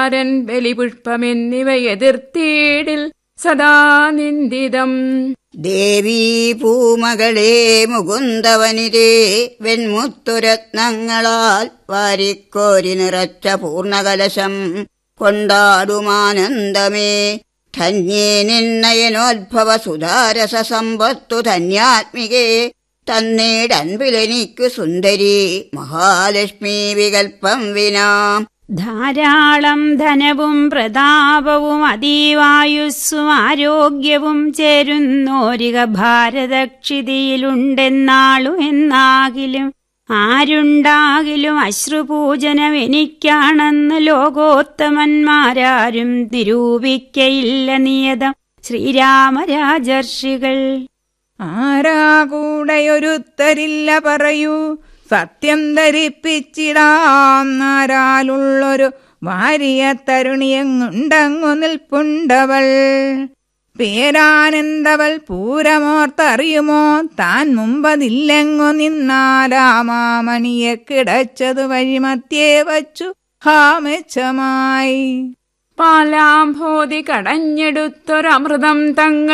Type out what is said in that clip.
കുമാരൻ ബലിപുഷ്പമെന്നിവ എതിർത്തീടിൽ സദാ നിന്ദിതം ദേവീ പൂമകളെ മുകുന്ദവനിരേ വെൺമുത്തുരത്നങ്ങളാൽ വാരിക്കോരി നിറച്ച പൂർണ്ണകലശം കൊണ്ടാടുമാനന്ദമേ ധന്യേ നിന്നയനോദ്ഭവ സുധാരസ സമ്പത്തു ധന്യാത്മികേ തന്നീടൻപിലെനിക്കു സുന്ദരി മഹാലക്ഷ്മി വികൽപ്പം വിനാ ധാരാളം ധനവും പ്രതാപവും അതീവായുസ്സും ആരോഗ്യവും ചേരുന്നോരിക ഭാരതക്ഷിതിയിലുണ്ടെന്നാളു എന്നാകിലും ആരുണ്ടാകിലും അശ്രുപൂജനം എനിക്കാണെന്ന് ലോകോത്തമന്മാരാരും നിരൂപിക്കയില്ല നിയതം ശ്രീരാമരാജർഷികൾ ആരാ കൂടെയൊരുത്തരില്ല പറയൂ സത്യം ധരിപ്പിച്ചിടാം ആരാലുള്ളൊരു വാരിയ തരുണിയങ്ങുണ്ടങ്ങു നിൽപ്പുണ്ടവൾ പേരാനന്ദവൾ പൂരമോർത്തറിയുമോ താൻ മുമ്പതില്ലെങ്ങു നിന്നാരാമാമണിയെ കിടച്ചതു വഴിമത്യേ വച്ചു ഹാമെച്ചമായി പാലാംഭോതി കടഞ്ഞെടുത്തൊരമൃതം തങ്ങൾ